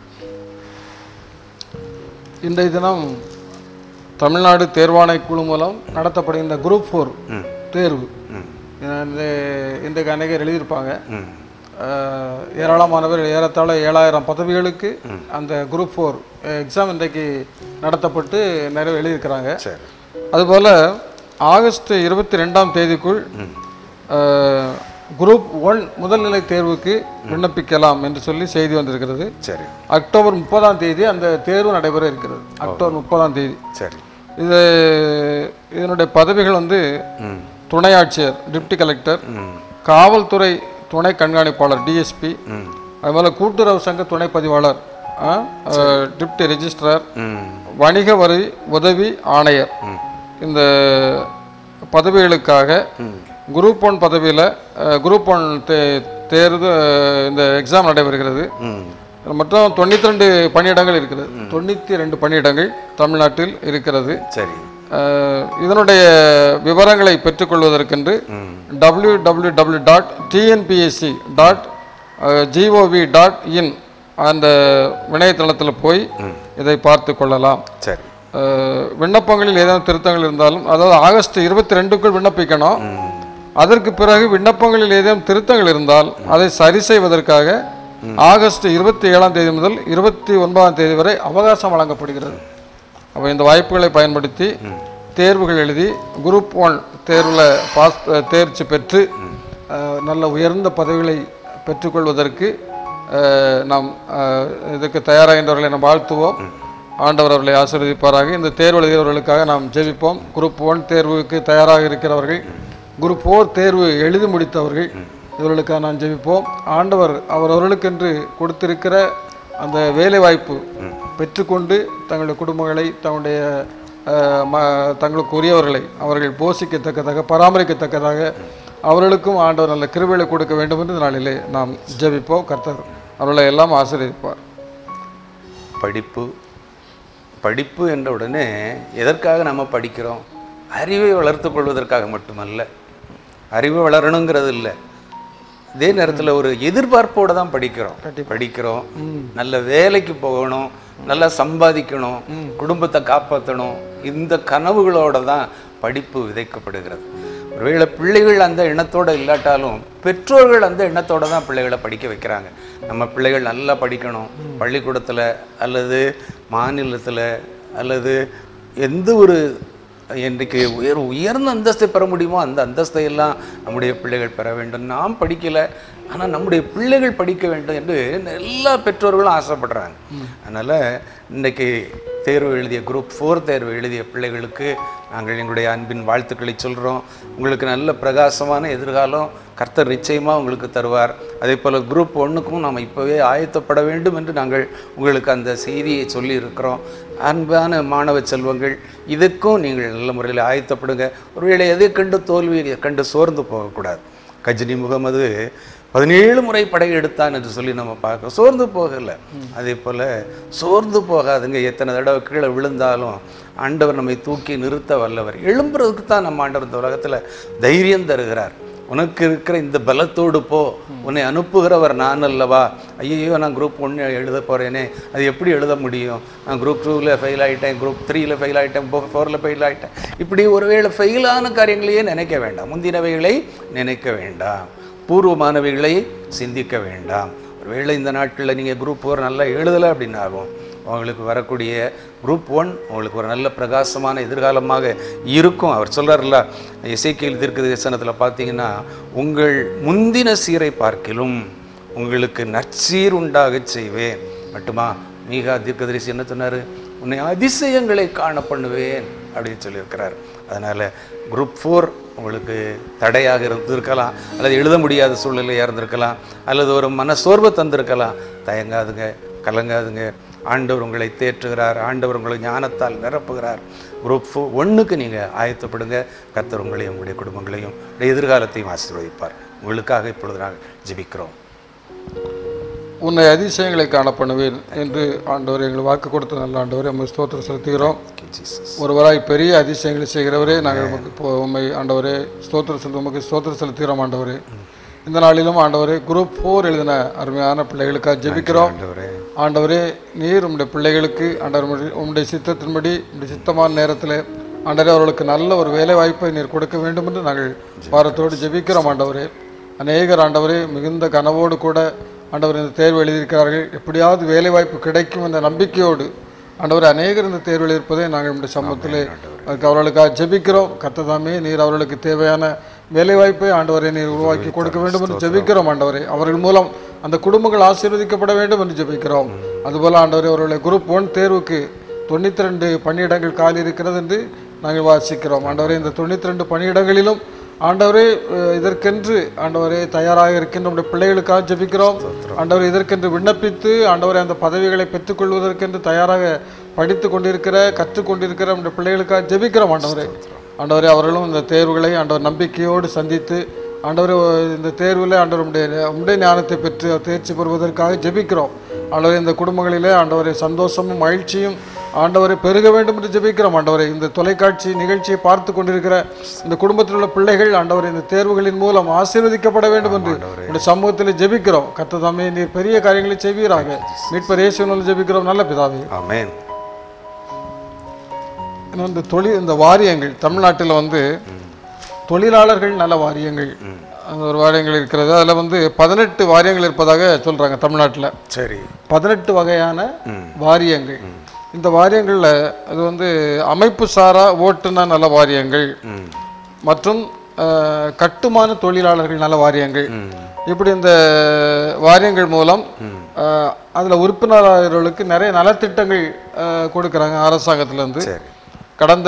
இன்றைய தினம் தமிழ்நாடு தேர்வாணை குழு மூலம் நடத்தப்படுகின்ற குரூப் ஃபோர் ம் தேர்வு ம் இந்த இன்றைக்கு அநேகர் எழுதியிருப்பாங்க ம் அஹ், ஏராளமானவர் ஏறத்தாழ ஏழாயிரம் பதவிகளுக்கு அந்த குரூப் ஃபோர் எக்ஸாம் இன்றைக்கு நடத்தப்பட்டு நிறைய எழுதியிருக்கிறாங்க சரி அதுபோல் ஆகஸ்ட் இருபத்தி ரெண்டாம் தேதிக்குள் குரூப் ஒன் முதல்நிலை தேர்வுக்கு விண்ணப்பிக்கலாம் என்று சொல்லி செய்தி வந்திருக்கிறது சரி அக்டோபர் முப்பதாம் தேதி அந்த தேர்வு நடைபெற இருக்கிறது அக்டோபர் முப்பதாம் தேதி சரி இது இதனுடைய பதவிகள் வந்து ம் துணை ஆட்சியர் டிப்டி கலெக்டர் ம் காவல்துறை துணை கண்காணிப்பாளர் டிஎஸ்பி ம் அதுபோல் கூட்டுறவு சங்க துணை பதிவாளர் ஆ, அஹ், டிப்டி ரெஜிஸ்ட்ரார் ம் வணிக வரி உதவி ஆணையர் ம் இந்த பதவிகளுக்காக ம் குரூப் ஒன் பதவியில் குரூப் ஒன் தே தேர்வு அஹ், இந்த எக்ஸாம் நடைபெறுகிறது ம் மொத்தம் தொண்ணூற்றி ரெண்டு பணியிடங்கள் இருக்கிறது தொண்ணூற்றி ரெண்டு பணியிடங்கள் தமிழ்நாட்டில் இருக்கிறது சரி அஹ், இதனுடைய விவரங்களை பெற்றுக்கொள்வதற்கென்று ம் W W W dot TNPSC dot GOV dot in அந்த இணையதளத்தில் போய் இதை பார்த்து கொள்ளலாம் சரி அஹ், விண்ணப்பங்களில் ஏதேனும் திருத்தங்கள் இருந்தாலும் அதாவது ஆகஸ்ட் இருபத்தி ரெண்டுக்குள் விண்ணப்பிக்கணும் ம் அதற்கு பிறகு விண்ணப்பங்களில் ஏதேனும் திருத்தங்கள் இருந்தால் அதை சரி செய்வதற்காக ஆகஸ்ட் இருபத்தி ஏழாம் தேதி முதல் இருபத்தி ஒன்பதாம் தேதி வரை அவகாசம் வழங்கப்படுகிறது அப்போ இந்த வாய்ப்புகளை பயன்படுத்தி தேர்வுகள் எழுதி குரூப் ஒன் தேர்வில் பாஸ் தேர்ச்சி பெற்று அஹ், நல்ல உயர்ந்த பதவிகளை பெற்றுக்கொள்வதற்கு அஹ், நாம் அஹ், இதற்கு தயாராகின்றவர்களை நாம் வாழ்த்துவோம் ஆண்டவர் அவர்களை ஆசீர்வதிப்பாராக இந்த தேர்வு எழுதுகிறவர்களுக்காக நாம் ஜெபிப்போம் குரூப் ஒன் தேர்வுக்கு தயாராக இருக்கிறவர்கள் குரூப் ஃபோர் தேர்வு எழுதி முடித்தவர்கள் இவர்களுக்காக நாம் ஜெபிப்போம் ஆண்டவர் அவரவர்களுக்கென்று கொடுத்திருக்கிற அந்த வேலைவாய்ப்பு பெற்றுக்கொண்டு தங்களுடைய குடும்பங்களை தங்களுடைய அஹ், ம தங்களுக்கு உரியவர்களை அவர்கள் போஷிக்கத்தக்கதாக பராமரிக்கத்தக்கதாக அவர்களுக்கும் ஆண்டவர் நல்ல கிருபைகளை கொடுக்க வேண்டும் என்று இந்த நாளிலே நாம் ஜெபிப்போம் கர்த்தர் அவர்களை எல்லாம் ஆசீர்வதிப்பார் படிப்பு படிப்பு என்ற உடனே எதற்காக நம்ம படிக்கிறோம் அறிவை வளர்த்துக் கொள்வதற்காக மட்டுமல்ல அறிவு வளரணுங்கிறது இல்லை இதே நேரத்தில் ஒரு எதிர்பார்ப்போடு தான் படிக்கிறோம் படிக்கிறோம் நல்ல வேலைக்கு போகணும் நல்லா சம்பாதிக்கணும் குடும்பத்தை காப்பாற்றணும் இந்த கனவுகளோட தான் படிப்பு விதைக்கப்படுகிறது ஒருவேளை பிள்ளைகள் அந்த எண்ணத்தோட இல்லாட்டாலும் பெற்றோர்கள் அந்த எண்ணத்தோட தான் பிள்ளைகளை படிக்க வைக்கிறாங்க நம்ம பிள்ளைகள் நல்லா படிக்கணும் பள்ளிக்கூடத்தில் அல்லது மாநிலத்தில் அல்லது எந்த ஒரு இன்றைக்கு உயர் உயர்ந்த அந்தஸ்தை பெற முடியுமோ அந்த அந்தஸ்தை எல்லாம் நம்முடைய பிள்ளைகள் பெற வேண்டும் நாம் படிக்கலை ஆனால் நம்முடைய பிள்ளைகள் படிக்க வேண்டும் என்று எல்லா பெற்றோர்களும் ஆசைப்படுறாங்க அதனால் இன்றைக்கி தேர்வு எழுதிய குரூப் ஃபோர் தேர்வு எழுதிய பிள்ளைகளுக்கு நாங்கள் எங்களுடைய அன்பின் வாழ்த்துக்களை சொல்கிறோம் உங்களுக்கு நல்ல பிரகாசமான எதிர்காலம் கர்த்தர் நிச்சயமாக உங்களுக்கு தருவார் அதே போல் குரூப் ஒன்றுக்கும் நாம் இப்போவே ஆயத்தப்பட வேண்டும் என்று நாங்கள் உங்களுக்கு அந்த செய்தியை சொல்லி இருக்கிறோம் அன்பான மாணவ செல்வங்கள் இதுக்கும் நீங்கள் நல்ல முறையில் ஆயத்தப்படுங்க ஒருவேளை எதை கண்டு தோல்வியை கண்டு சோர்ந்து போகக்கூடாது கஜினி முகமது பதினேழு முறை படையெடுத்தான் என்று சொல்லி நம்ம பார்க்கிறோம் சோர்ந்து போகலை அதே போல் சோர்ந்து போகாதுங்க எத்தனை தடவை கீழே விழுந்தாலும் ஆண்டவர் நம்மை தூக்கி நிறுத்த வல்லவர் எழும்புறதுக்கு தான் நம்ம ஆண்டவர் இந்த உலகத்தில் தைரியம் தருகிறார் உனக்கு இருக்கிற இந்த பலத்தோடு போ உன்னை அனுப்புகிறவர் நான் அல்லவா ஐயோ நான் குரூப் ஒன்று எழுத போகிறேனே அது எப்படி எழுத முடியும் நான் குரூப் டூவில் ஃபெயில் ஆகிட்டேன் குரூப் த்ரீயில் ஃபெயில் ஆகிட்டேன் ஃபோரில் ஃபெயில் ஆகிட்டேன் இப்படி ஒருவேளை ஃபெயிலான காரியங்களையே நினைக்க வேண்டாம் முந்தினவைகளை நினைக்க வேண்டாம் பூர்வமானவைகளை சிந்திக்க வேண்டாம் ஒருவேளை இந்த நாட்களில் நீங்கள் குரூப் ஃபோர் நல்லா எழுதலை அப்படின்னாகும் உங்களுக்கு வரக்கூடிய குரூப் ஒன் உங்களுக்கு ஒரு நல்ல பிரகாசமான எதிர்காலமாக இருக்கும் அவர் சொல்கிறார்ல இசைக்கியல் தீர்க்க தரிசனத்தில் பார்த்தீங்கன்னா உங்கள் முந்தின சீரை பார்க்கிலும் உங்களுக்கு நற்சீர் உண்டாகச் செய்வேன் மட்டுமா மீகா தீர்க்கதரிசி என்ன சொன்னார் உன்னை அதிசயங்களை காண பண்ணுவேன் அப்படின்னு சொல்லியிருக்கிறார் அதனால் குரூப் ஃபோர் உங்களுக்கு தடையாக இருந்திருக்கலாம் அல்லது எழுத முடியாத சூழ்நிலையாக இருந்திருக்கலாம் அல்லது ஒரு மனசோர்வை தந்திருக்கலாம் தயங்காதுங்க கலங்காதுங்க ஆண்டவர் உங்களை தேற்றுகிறார் ஆண்டவர் உங்களை ஞானத்தால் நிரப்புகிறார் குரூப் ஃபோ ஒன்றுக்கு நீங்கள் ஆயத்தப்படுங்க கர்த்தர் உங்களையும் உங்களுடைய குடும்பங்களையும் உங்களுடைய எதிர்காலத்தையும் ஆசீர்வதிப்பார் உங்களுக்காக இப்பொழுது நாங்கள் ஜெபிக்கிறோம் உன்னை அதிசயங்களை காண பண்ணுவேன் என்று ஆண்டவர் எங்களுக்கு வாக்கு கொடுத்த நல்ல ஆண்டவரே உண்மை ஸ்தோத்திரம் செலுத்துகிறோம் ஜீசஸ் ஒருவராய் பெரிய அதிசயங்களை செய்கிறவரே நாங்கள் உமக்கு இப்போ உண்மை ஆண்டவரே ஸ்தோத்திரம் செலுத்து உமக்கு ஸ்தோத்திரம் செலுத்துகிறோம் ஆண்டவரே இந்த நாளிலும் ஆண்டவரே குரூப் ஃபோர் எழுதின அருமையான பிள்ளைகளுக்காக ஜெபிக்கிறோம் ஆண்டவரே ஆண்டவரே நீர் உம்முடைய பிள்ளைகளுக்கு ஆண்டவர் உம்முடைய- உம்முடைய சித்தத்தின்படி உம்முடைய சித்தமான நேரத்தில் ஆண்டவரே அவர்களுக்கு நல்ல ஒரு வேலை வாய்ப்பை நீர் கொடுக்க வேண்டும் என்று நாங்கள் பாரத்தோடு ஜெபிக்கிறோம் ஆண்டவரே அநேகர் ஆண்டவரே மிகுந்த கனவோடு கூட ஆண்டவர் இந்த தேர்வு எழுதியிருக்கிறார்கள் எப்படியாவது வேலை வாய்ப்பு கிடைக்கும் என்ற நம்பிக்கையோடு ஆண்டவர் அநேகர் இந்த தேர்வு எழுதியிருப்பதை நாங்கள் நம்முடைய சமூகத்திலே அதுக்கு அவர்களுக்காக ஜெபிக்கிறோம் கத்ததாமே நீர் அவர்களுக்கு தேவையான வேலைவாய்ப்பை ஆண்டவரை நீர் உருவாக்கி கொடுக்க வேண்டும் என்று ஜெபிக்கிறோம் ஆண்டவரே அவர்கள் மூலம் அந்த குடும்பங்கள் ஆசீர்வதிக்கப்பட வேண்டும் என்று ஜெபிக்கிறோம் அதுபோல் ஆண்டவரே அவர்களுடைய குரூப் ஒன் தேர்வுக்கு தொண்ணூற்றி ரெண்டு பணியிடங்கள் காலி இருக்கிறது என்று நாங்கள் வாசிக்கிறோம் ஆண்டவரே இந்த தொண்ணூற்றி ரெண்டு பணியிடங்களிலும் ஆண்டவரே அஹ், இதற்கென்று ஆண்டவரே தயாராக இருக்கின்ற நம்முடைய பிள்ளைகளுக்காக ஜெபிக்கிறோம் ஆண்டவரே இதற்கென்று விண்ணப்பித்து ஆண்டவரே அந்த பதவிகளை பெற்றுக்கொள்வதற்கென்று தயாராக படித்து கொண்டிருக்கிற கற்றுக்கொண்டிருக்கிற நம்முடைய பிள்ளைகளுக்காக ஜெபிக்கிறோம் ஆண்டவரே ஆண்டவரே அவர்களும் இந்த தேர்வுகளை ஆண்டவர் நம்பிக்கையோடு சந்தித்து ஆண்டவரே இந்த தேர்வில் ஆண்டவர் உடைய உடைய ஞானத்தை பெற்று தேர்ச்சி பெறுவதற்காக ஜெபிக்கிறோம் ஆண்டவரே இந்த குடும்பங்களிலே ஆண்டவரே சந்தோஷமும் மகிழ்ச்சியும் ஆண்டவரை பெருக வேண்டும் என்று ஜெபிக்கிறோம் ஆண்டவரே இந்த தொலைக்காட்சி நிகழ்ச்சியை பார்த்து கொண்டிருக்கிற இந்த குடும்பத்தில் உள்ள பிள்ளைகள் ஆண்டவரை இந்த தேர்வுகளின் மூலம் ஆசீர்வதிக்கப்பட வேண்டும் என்று இந்த சமூகத்தில் ஜெபிக்கிறோம் கத்ததாமே நீர் பெரிய காரியங்களை செய்வீராக மீட்பர் இயேசுவினால் ஜெபிக்கிறோம் நல்ல பிதாவே ஆமென் ஏன்னா இந்த தொழில் இந்த வாரியங்கள் தமிழ்நாட்டில் வந்து தொழிலாளர்கள் நல வாரியங்கள் அந்த ஒரு வாரியங்கள் இருக்கிறது அதில் வந்து பதினெட்டு வாரியங்கள் இருப்பதாக சொல்கிறாங்க தமிழ்நாட்டில் சரி பதினெட்டு வகையான வாரியங்கள் இந்த வாரியங்களில் அது வந்து அமைப்பு சாரா ஓட்டுநர் நல வாரியங்கள் ம் மற்றும் அஹ், கட்டுமான தொழிலாளர்கள் நல வாரியங்கள் இப்படி இந்த வாரியங்கள் மூலம் அஹ், அதுல உறுப்பினர்களுக்கு நிறைய நலத்திட்டங்கள் அஹ், கொடுக்கறாங்க அரசாங்கத்திலேருந்து சரி கடந்த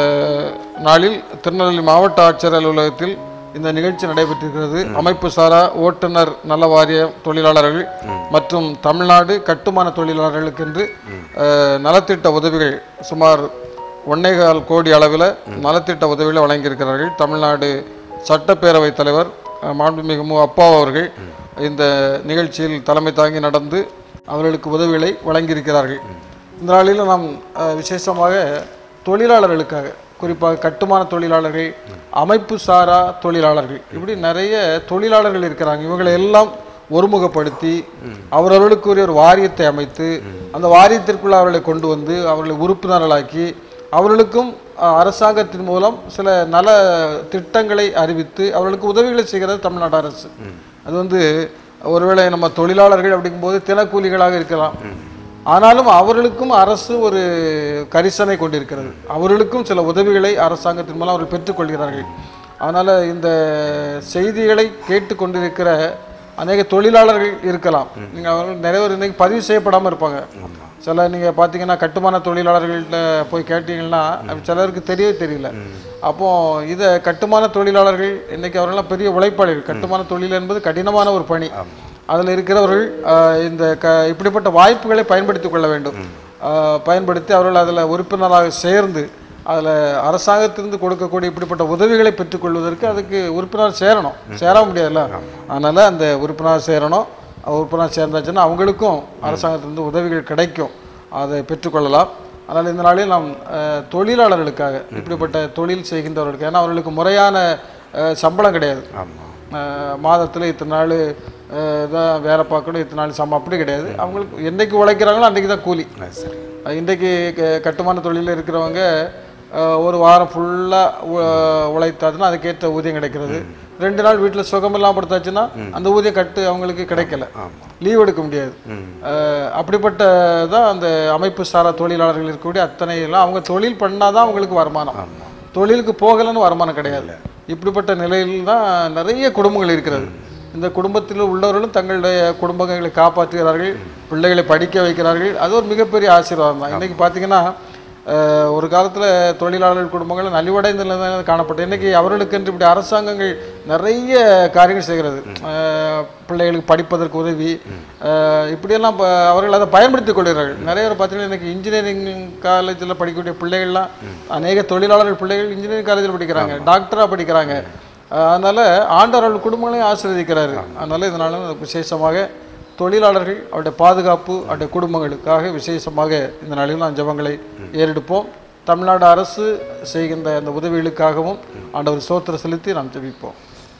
நாளில் திருநெல்வேலி மாவட்ட ஆட்சியர் அலுவலகத்தில் இந்த நிகழ்ச்சி நடைபெற்றிருக்கிறது அமைப்பு சாரா ஓட்டுநர் நல வாரிய தொழிலாளர்கள் மற்றும் தமிழ்நாடு கட்டுமான தொழிலாளர்களுக்கென்று அஹ், நலத்திட்ட உதவிகள் சுமார் ஒன்னேகால் கோடி அளவில் நலத்திட்ட உதவிகளை வழங்கியிருக்கிறார்கள் தமிழ்நாடு சட்டப்பேரவைத் தலைவர் அஹ், மாண்புமிகு மு அப்பா அவர்கள் இந்த நிகழ்ச்சியில் தலைமை தாங்கி நடந்து அவர்களுக்கு உதவிகளை வழங்கியிருக்கிறார்கள் இந்த நாளில் நாம் அஹ், விசேஷமாக தொழிலாளர்களுக்காக குறிப்பாக கட்டுமான தொழிலாளர்கள் அமைப்பு சாரா தொழிலாளர்கள் இப்படி நிறைய தொழிலாளர்கள் இருக்கிறாங்க இவங்களை எல்லாம் ஒருமுகப்படுத்தி அவரவர்களுக்குரிய ஒரு வாரியத்தை அமைத்து அந்த வாரியத்திற்குள்ள அவர்களை கொண்டு வந்து அவர்களை உறுப்பினர்களாக்கி அவர்களுக்கும் அஹ், அரசாங்கத்தின் மூலம் சில நல திட்டங்களை அறிவித்து அவர்களுக்கு உதவிகளை செய்கிறது தமிழ்நாடு அரசு அது வந்து ஒருவேளை நம்ம தொழிலாளர்கள் அப்படிங்கும்போது தினக்கூலிகளாக இருக்கலாம் ஆனாலும் அவர்களுக்கும் அரசு ஒரு கரிசனை கொண்டிருக்கிறது அவர்களுக்கும் சில உதவிகளை அரசாங்கத்தின் மூலம் அவர்கள் பெற்றுக்கொள்கிறார்கள் அதனால் இந்த செய்திகளை கேட்டுக்கொண்டிருக்கிற அநேக தொழிலாளர்கள் இருக்கலாம் நீங்கள் அவர்கள் நிறைய பேர் இன்னைக்கு பதிவு செய்யப்படாமல் இருப்பாங்க சில நீங்கள் பார்த்தீங்கன்னா கட்டுமான தொழிலாளர்கள்ட்ட போய் கேட்டீங்கன்னா அது சிலருக்கு தெரியவே தெரியல அப்போ இதை கட்டுமான தொழிலாளர்கள் இன்னைக்கு அவர்கள்லாம் பெரிய உழைப்பாளிகள் கட்டுமான தொழில் என்பது கடினமான ஒரு பணி அதில் இருக்கிறவர்கள் ஆஹ், இந்த க இப்படிப்பட்ட வாய்ப்புகளை பயன்படுத்தி கொள்ள வேண்டும் ஆஹ், பயன்படுத்தி அவர்கள் அதில் உறுப்பினராக சேர்ந்து அதில் அரசாங்கத்திலிருந்து கொடுக்கக்கூடிய இப்படிப்பட்ட உதவிகளை பெற்றுக்கொள்வதற்கு அதுக்கு உறுப்பினர் சேரணும் சேர முடியாதுல்ல அதனால் அந்த உறுப்பினர் சேரணும் உறுப்பினர் சேர்ந்தாச்சுன்னா அவங்களுக்கும் அரசாங்கத்திலிருந்து உதவிகள் கிடைக்கும் அதை பெற்றுக்கொள்ளலாம் அதனால் இந்த நாளில் நாம் அஹ், தொழிலாளர்களுக்காக இப்படிப்பட்ட தொழில் செய்கின்றவர்களுக்கு ஏன்னா அவர்களுக்கு முறையான அஹ், சம்பளம் கிடையாது ஆமாம் மாதத்தில் இத்தனை நாள் அஹ், தான் வேலை பார்க்கணும் இத்தனை நாள் சம்பளம் அப்படி கிடையாது அவங்களுக்கு என்னைக்கு உழைக்கிறாங்களோ அன்றைக்கி தான் கூலி அது சரி அஹ் இன்றைக்கு க- கட்டுமான தொழிலில் இருக்கிறவங்க அஹ், ஒரு வாரம் ஃபுல்லாக உழைத்தாச்சுன்னா அதுக்கேற்ற ஊதியம் கிடைக்கிறது ரெண்டு நாள் வீட்டில் சுகமெல்லாம் படுத்தாச்சுன்னா அந்த ஊதியம் கட்டு அவங்களுக்கு கிடைக்கல ஆமாம் லீவ் எடுக்க முடியாது ம் அஹ், அப்படிப்பட்ட தான் அந்த அமைப்பு சாரா தொழிலாளர்கள் இருக்கக்கூடிய அத்தனை எல்லாம் அவங்க தொழில் பண்ணாதான் அவங்களுக்கு வருமானம் ஆமாம் தொழிலுக்கு போகலன்னு வருமானம் கிடையாது இப்படிப்பட்ட நிலையில் தான் நிறைய குடும்பங்கள் இருக்கிறது இந்த குடும்பத்தில் உள்ளவர்களும் தங்களுடைய குடும்பங்களை காப்பாற்றுகிறார்கள் பிள்ளைகளை படிக்க வைக்கிறார்கள் அது ஒரு மிகப்பெரிய ஆசீர்வாதம் தான் இன்றைக்கி பார்த்தீங்கன்னா அஹ், ஒரு காலத்தில் தொழிலாளர்கள் குடும்பங்கள் நலிவடைந்த நிலையில் காணப்பட்டது இன்றைக்கி அவர்களுக்கென்று இப்படி அரசாங்கங்கள் நிறைய காரியங்கள் செய்கிறது அஹ், பிள்ளைகளுக்கு படிப்பதற்கு உதவி அஹ், இப்படியெல்லாம் ப- அவர்கள் அதை பயன்படுத்திக் கொள்கிறார்கள் நிறைய பேர் பார்த்தீங்கன்னா இன்றைக்கி இன்ஜினியரிங் காலேஜில் படிக்கக்கூடிய பிள்ளைகள்லாம் அநேக தொழிலாளர்கள் பிள்ளைகள் இன்ஜினியரிங் காலேஜில் படிக்கிறாங்க டாக்டராக படிக்கிறாங்க அஹ், அதனால ஆண்டவர் அவர்கள் குடும்பங்களையும் ஆசீர்வதிக்கிறாரு அதனால இதனால விசேஷமாக தொழிலாளர்கள் அவருடைய பாதுகாப்பு அவருடைய குடும்பங்களுக்காக விசேஷமாக இந்த நாளில் நாம் ஜெபங்களை ஏறெடுப்போம் தமிழ்நாடு அரசு செய்கின்ற அந்த உதவிகளுக்காகவும் ஆண்டவர் சோத்திர செலுத்தி நாம் ஜெபிப்போம்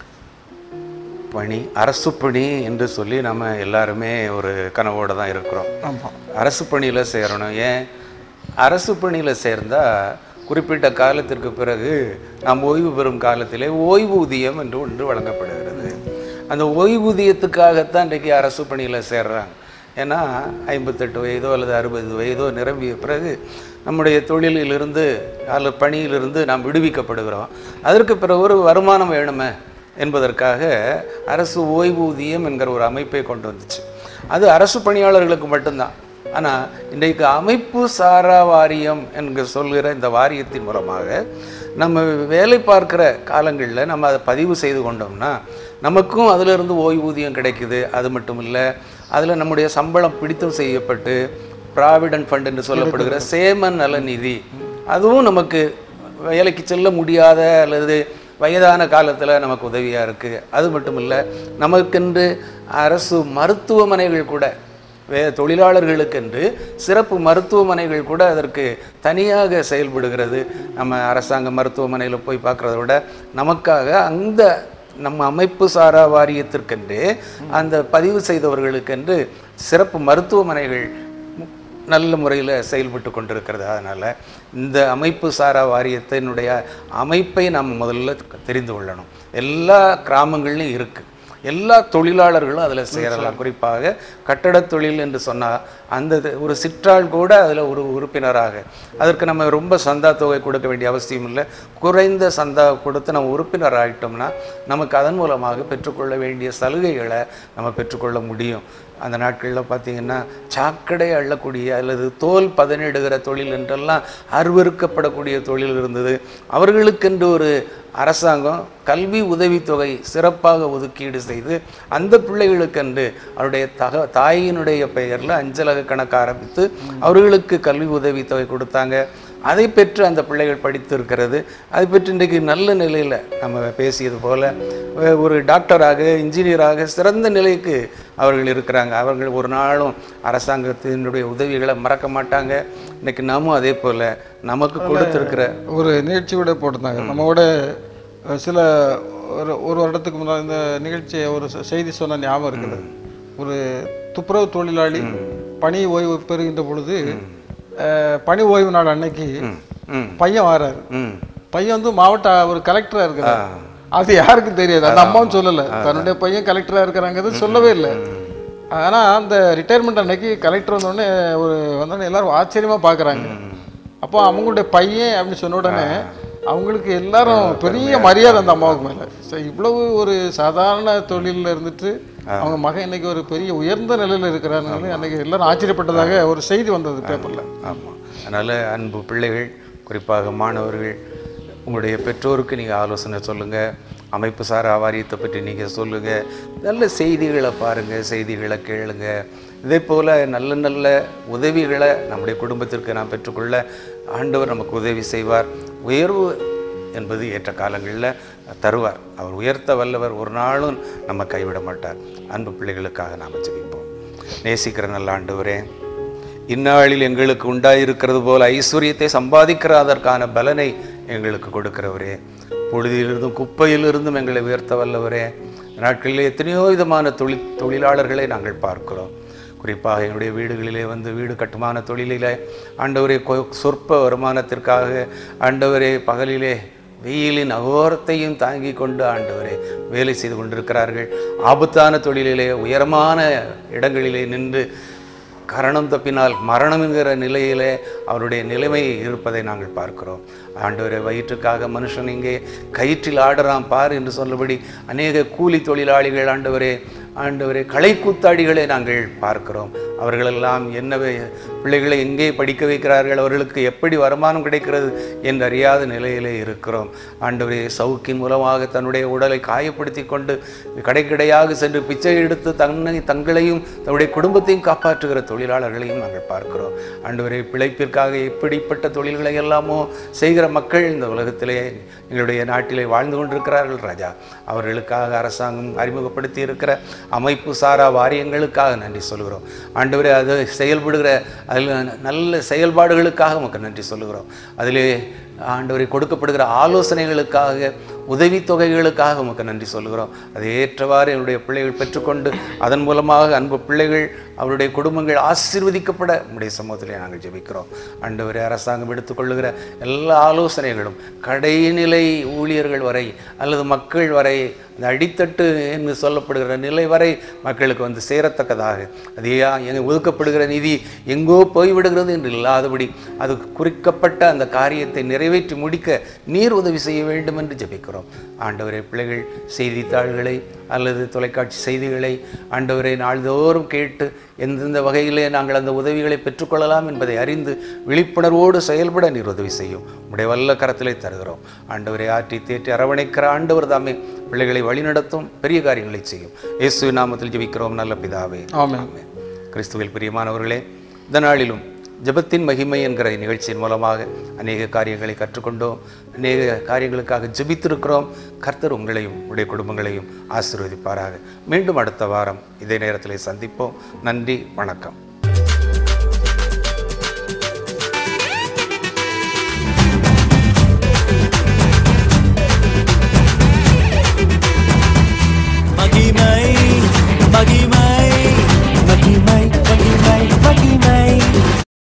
பணி அரசு பணி என்று சொல்லி நம்ம எல்லாருமே ஒரு கனவோடு தான் இருக்கிறோம் ஆமாம் அரசு பணியில் சேரணும் ஏன் அரசு பணியில் சேர்ந்தா குறிப்பிட்ட காலத்திற்கு பிறகு நாம் ஓய்வு பெறும் காலத்திலே ஓய்வூதியம் என்று ஒன்று வழங்கப்படுகிறது அந்த ஓய்வூதியத்துக்காகத்தான் இன்றைக்கி அரசு பணியில் சேர்றாங்க ஏன்னா ஐம்பத்தெட்டு வயதோ அல்லது அறுபது வயதோ நிரம்பிய பிறகு நம்முடைய தொழிலிலிருந்து அல்லது பணியிலிருந்து நாம் விடுவிக்கப்படுகிறோம் அதற்கு பிறகு ஒரு வருமானம் வேணுமே என்பதற்காக அரசு ஓய்வூதியம் என்கிற ஒரு அமைப்பை கொண்டு வந்துச்சு அது அரசு பணியாளர்களுக்கு மட்டும்தான் ஆனால் இன்றைக்கு அமைப்பு சாரா வாரியம் என்கிற சொல்கிற இந்த வாரியத்தின் மூலமாக நம்ம வேலை பார்க்குற காலங்களில் நம்ம அதை பதிவு செய்து கொண்டோம்னா நமக்கும் அதிலிருந்து ஓய்வூதியம் கிடைக்குது அது மட்டும் இல்லை அதில் நம்முடைய சம்பளம் பிடித்தம் செய்யப்பட்டு ப்ராவிடன்ட் ஃபண்ட் என்று சொல்லப்படுகிற சேம நல நிதி அதுவும் நமக்கு வேலைக்கு செல்ல முடியாத அல்லது வயதான காலத்தில் நமக்கு உதவியாக இருக்குது அது மட்டும் இல்லை நமக்கென்று அரசு மருத்துவமனைகள் கூட வே தொழிலாளர்களுக்கென்று சிறப்பு மருத்துவமனைகள் கூட அதற்கு தனியாக செயல்படுகிறது நம்ம அரசாங்க மருத்துவமனையில் போய் பார்க்குறத விட நமக்காக அந்த நம்ம அமைப்பு சாரா வாரியத்திற்கென்று அந்த பதிவு செய்தவர்களுக்கென்று சிறப்பு மருத்துவமனைகள் நல்ல முறையில் செயல்பட்டு கொண்டிருக்கிறது அதனால் இந்த அமைப்பு சாரா வாரியத்தினுடைய அமைப்பை நாம் முதல்ல தெரிந்து கொள்ளணும் எல்லா கிராமங்கள்லையும் இருக்குது எல்லா தொழிலாளர்களும் அதில் சேரலாம் குறிப்பாக கட்டடத் தொழில் என்று சொன்னால் அந்த இது- ஒரு சிற்றாள் கூட அதில் ஒரு உறுப்பினராக அதற்கு நம்ம ரொம்ப சந்தா தொகை கொடுக்க வேண்டிய அவசியம் இல்லை குறைந்த சந்தா கொடுத்து நம்ம உறுப்பினர் ஆகிட்டோம்னா நமக்கு அதன் மூலமாக பெற்றுக்கொள்ள வேண்டிய சலுகைகளை நம்ம பெற்றுக்கொள்ள முடியும் அந்த நாட்களில் பார்த்தீங்கன்னா சாக்கடை அள்ளக்கூடிய அல்லது தோல் பதனிடுகிற தொழில் என்றெல்லாம் அருவருக்கப்படக்கூடிய தொழில் இருந்தது அவர்களுக்கென்று ஒரு அரசாங்கம் கல்வி உதவித்தொகை சிறப்பாக ஒதுக்கீடு செய்து அந்த பிள்ளைகளுக்கென்று அவருடைய தக தாயினுடைய பெயரில் அஞ்சலக கணக்கு ஆரம்பித்து அவர்களுக்கு கல்வி உதவித்தொகை கொடுத்தாங்க அதை பெற்று அந்த பிள்ளைகள் படித்திருக்கிறது அதை பெற்று இன்றைக்கு நல்ல நிலையில் நம்ம பேசியது போல் ஒரு டாக்டராக இன்ஜினியராக சிறந்த நிலைக்கு அவர்கள் இருக்கிறாங்க அவர்கள் ஒரு நாளும் அரசாங்கத்தினுடைய உதவிகளை மறக்க மாட்டாங்க இன்னைக்கு நாமும் அதே போல் நமக்கு கொடுத்திருக்கிற ஒரு நிகழ்ச்சி கூட போட்டிருந்தாங்க நம்மோட அஹ், சில ஒரு ஒரு வருடத்துக்கு முன்னாடி இந்த நிகழ்ச்சியை ஒரு செ- செய்தி சொன்ன ஞாபகம் இருக்குது ஒரு துப்புரவு தொழிலாளி பணி ஓய்வு பெறுகின்ற பொழுது அஹ், பணி ஓய்வு நாள் அன்னைக்கு ம் பையன் வராரு ம் பையன் வந்து மாவட்ட ஒரு கலெக்டரா இருக்கிறார் அது யாருக்கும் தெரியாது அந்த அம்மாவும் சொல்லல தன்னுடைய பையன் கலெக்டரா இருக்கிறாங்கிறது சொல்லவே இல்லை ஆனா அந்த ரிட்டையர்மெண்ட் அன்னைக்கு கலெக்டர் வந்தோடனே ஒரு வந்தோடனே எல்லாரும் ஆச்சரியமா பாக்குறாங்க அப்போ அவங்களுடைய பையன் அப்படின்னு சொன்ன உடனே அவங்களுக்கு எல்லாரும் பெரிய மரியாதை அந்த அம்மாவுக்கு மேல சரி, இவ்வளவு ஒரு சாதாரண தொழில்ல இருந்துட்டு அவங்க மகன் இன்னைக்கு ஒரு பெரிய உயர்ந்த நிலையில இருக்கிறாருனால அன்னைக்கு எல்லாரும் ஆச்சரியப்பட்டதாக ஒரு செய்தி வந்தது பேப்பர்ல ஆமாம் அதனால் அன்பு பிள்ளைகள் குறிப்பாக மாணவர்கள் உங்களுடைய பெற்றோருக்கு நீங்கள் ஆலோசனை சொல்லுங்கள் அமைப்பு சாரா வாரியத்தை பற்றி நீங்கள் சொல்லுங்கள் நல்ல செய்திகளை பாருங்கள் செய்திகளை கேளுங்க இதே போல் நல்ல நல்ல உதவிகளை நம்முடைய குடும்பத்திற்கு நாம் பெற்றுக்கொள்ள ஆண்டவர் நமக்கு உதவி செய்வார் உயர்வு என்பது ஏற்ற காலங்களில் தருவார் அவர் உயர்த்த வல்லவர் ஒரு நாளும் நம்ம கைவிட மாட்டார் அன்பு பிள்ளைகளுக்காக நாம் ஜெபிப்போம் நேசிக்கிற நல்ல ஆண்டவரே இந்நாளில் எங்களுக்கு உண்டாயிருக்கிறது போல ஐஸ்வர்யத்தை சம்பாதிக்கிற அதற்கான பலனை எங்களுக்கு கொடுக்கிறவரே பொழுதிலிருந்தும் குப்பையிலிருந்தும் எங்களை உயர்த்த வல்லவரே இந்த நாட்களிலே எத்தனையோ விதமான தொழில் தொழிலாளர்களை நாங்கள் பார்க்கிறோம் குறிப்பாக என்னுடைய வீடுகளிலே வந்து வீடு கட்டுமான தொழிலிலே ஆண்டவரே கொ- சொற்ப வருமானத்திற்காக ஆண்டவரே பகலிலே வெயிலின் அகோரத்தையும் தாங்கி கொண்டு ஆண்டவரே வேலை செய்து கொண்டிருக்கிறார்கள் ஆபத்தான தொழிலிலே உயரமான இடங்களிலே நின்று கரணம் தப்பினால் மரணம்ங்கிற நிலையிலே அவருடைய நிலைமை இருப்பதை நாங்கள் பார்க்கிறோம் ஆண்டவரே வயிற்றுக்காக மனுஷன் இங்கே கயிற்றில் ஆடுறான் பார் என்று சொல்லபடி அநேக கூலி தொழிலாளிகள் ஆண்டவரே ஆண்டவரே களை கூத்தாடிகளை நாங்கள் பார்க்கிறோம் அவர்களெல்லாம் என்ன வே- பிள்ளைகளை எங்கே படிக்க வைக்கிறார்கள் அவர்களுக்கு எப்படி வருமானம் கிடைக்கிறது என்று அறியாத நிலையிலே இருக்கிறோம் ஆண்டவரே சவுக்கின் மூலமாக தன்னுடைய உடலை காயப்படுத்தி கொண்டு கடைக்கடையாக சென்று பிச்சை எடுத்து தன்னை தங்களையும் தன்னுடைய குடும்பத்தையும் காப்பாற்றுகிற தொழிலாளர்களையும் நாங்கள் பார்க்கிறோம் ஆண்டவரே பிழைப்பிற்காக எப்படிப்பட்ட தொழில்களை எல்லாமோ செய்கிற மக்கள் இந்த உலகத்திலே எங்களுடைய நாட்டிலே வாழ்ந்து கொண்டிருக்கிறார்கள் ராஜா அவர்களுக்காக அரசாங்கம் அறிமுகப்படுத்தி இருக்கிற அமைப்பு சாரா வாரியங்களுக்காக நன்றி சொல்கிறோம் ஆண்டவரே அது செயல்படுகிற அதில் நல்ல செயல்பாடுகளுக்காக உமக்கு நன்றி சொல்லுகிறோம் அதிலே ஆண்டவரை கொடுக்கப்படுகிற ஆலோசனைகளுக்காக உதவித்தொகைகளுக்காக உமக்கு நன்றி சொல்லுகிறோம் அதை ஏற்றவாறு என்னுடைய பிள்ளைகள் பெற்றுக்கொண்டு அதன் மூலமாக அன்பு பிள்ளைகள் அவருடைய குடும்பங்கள் ஆசீர்வதிக்கப்பட உடைய சமூகத்திலே நாங்கள் ஜெபிக்கிறோம் ஆண்டவரே அரசாங்கம் எடுத்துக்கொள்ளுகிற எல்லா ஆலோசனைகளும் கடைநிலை ஊழியர்கள் வரை அல்லது மக்கள் வரை அந்த அடித்தட்டு என்று சொல்லப்படுகிற நிலை வரை மக்களுக்கு வந்து சேரத்தக்கதாக அது ஏன் எங்க ஒதுக்கப்படுகிற நிதி எங்கோ போய்விடுகிறது என்று இல்லாதபடி அது குறிக்கப்பட்ட அந்த காரியத்தை நிறைவேற்றி முடிக்க நீர் உதவி செய்ய வேண்டும் என்று ஜெபிக்கிறோம் ஆண்டவரே பிள்ளைகள் செய்தித்தாள்களை அல்லது தொலைக்காட்சி செய்திகளை ஆண்டவரை நாள்தோறும் கேட்டு எந்தெந்த வகையிலே நாங்கள் அந்த உதவிகளை பெற்றுக்கொள்ளலாம் என்பதை அறிந்து விழிப்புணர்வோடு செயல்பட நீர் உதவி செய்யும் உடைய வல்ல கரத்திலே தருகிறோம் ஆண்டவரை ஆற்றி தேற்றி அரவணைக்கிற ஆண்டவர் தாமே பிள்ளைகளை வழிநடத்தும் பெரிய காரியங்களை செய்யும் இயேசு நாமத்தில் ஜெபிக்கிறோம் நல்ல பிதாவே ஆமென் ஆமென். கிறிஸ்துவில் பிரியமானவர்களே இந்த நாளிலும் ஜெபத்தின் மகிமை என்கிற நிகழ்ச்சியின் மூலமாக அநேக காரியங்களை கற்றுக்கொண்டோம் அநேக காரியங்களுக்காக ஜெபித்திருக்கிறோம் கர்த்தர் உங்களையும் உடைய குடும்பங்களையும் ஆசீர்வதிப்பாராக மீண்டும் அடுத்த வாரம் இதே நேரத்திலே சந்திப்போம் நன்றி வணக்கம் மகிமை மகிமை